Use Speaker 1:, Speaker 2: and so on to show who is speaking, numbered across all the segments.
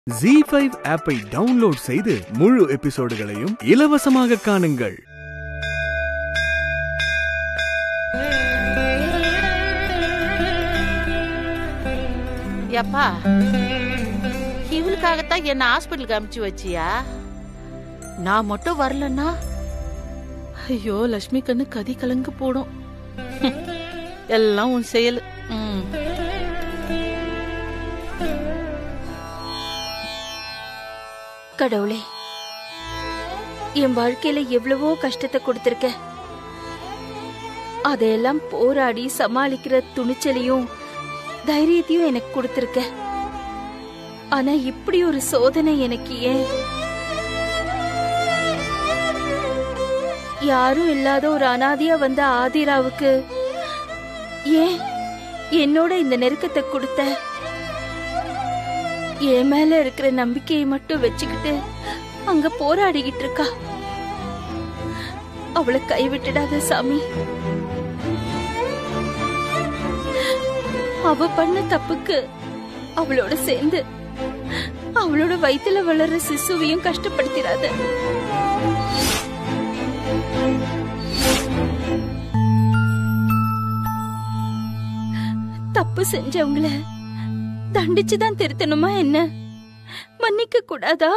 Speaker 1: G five ஆப்பை download செய்து முழு எபிசோடுகளையும் இலவசமாக காணுங்கள்
Speaker 2: எப்பா இவளுக்காகத்தான் என்ன ஹாஸ்பிட்டலுக்கு அனுப்பிச்சு வச்சியா நான் மட்டும் வரலன்னா ஐயோ லட்சுமி கண்ணு கதி கலங்க போடும் எல்லாம் உன் செயல் ம்.
Speaker 3: கடவுளே என் வாழ்க்கையில எவ்வளவோ கஷ்டத்தை கொடுத்திருக்க அதையெல்லாம் போராடி சமாளிக்கிற துணிச்சலையும் தைரியத்தையும் எனக்கு கொடுத்திருக்க ஆனா இப்படி ஒரு சோதனை எனக்கு ஏன் யாரும் இல்லாத ஒரு அனாதையா வந்த ஆதிராவுக்கு ஏன் என்னோட இந்த நெருக்கத்தை கொடுத்த என் மேல இருக்கிற நம்பிக்கையை மட்டும் வச்சுக்கிட்டு அங்க போராடிக்கிட்டு இருக்கா அவளை கைவிட்டுடாத சாமி அவ பண்ண தப்புக்கு அவளோட சேர்ந்து அவளோட வயித்துல வளர்ற சிசுவையும் கஷ்டப்படுத்திடாத தப்பு செஞ்சவங்கள தண்டிச்சுதான் திருத்தணுமா என்ன மன்னிக்க கூடாதா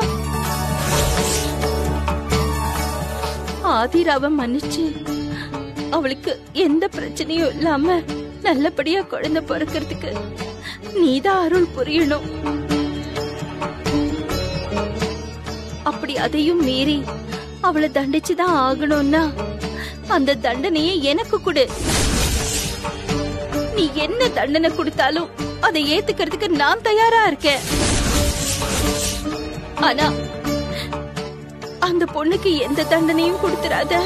Speaker 3: ஆதிராவ மன்னிச்சு அவளுக்கு எந்த பிரச்சனையும் இல்லாம நல்லபடியா குழந்தை பிறக்கிறதுக்கு நீதான் அருள் புரியணும் அப்படி அதையும் மீறி அவளை தண்டிச்சுதான் ஆகணும்னா அந்த தண்டனையை எனக்கு கொடு நீ என்ன தண்டனை கொடுத்தாலும் அதை ஏத்துக்கிறதுக்கு நான் தயாரா இருக்கேன் ஆனா அந்த பொண்ணுக்கு எந்த தண்டனையும் கொடுத்துறாத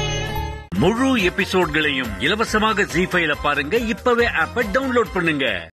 Speaker 4: முழு எபிசோட்களையும் இலவசமாக ஜி ஃபைல பாருங்க இப்பவே ஆப்ப டவுன்லோட் பண்ணுங்க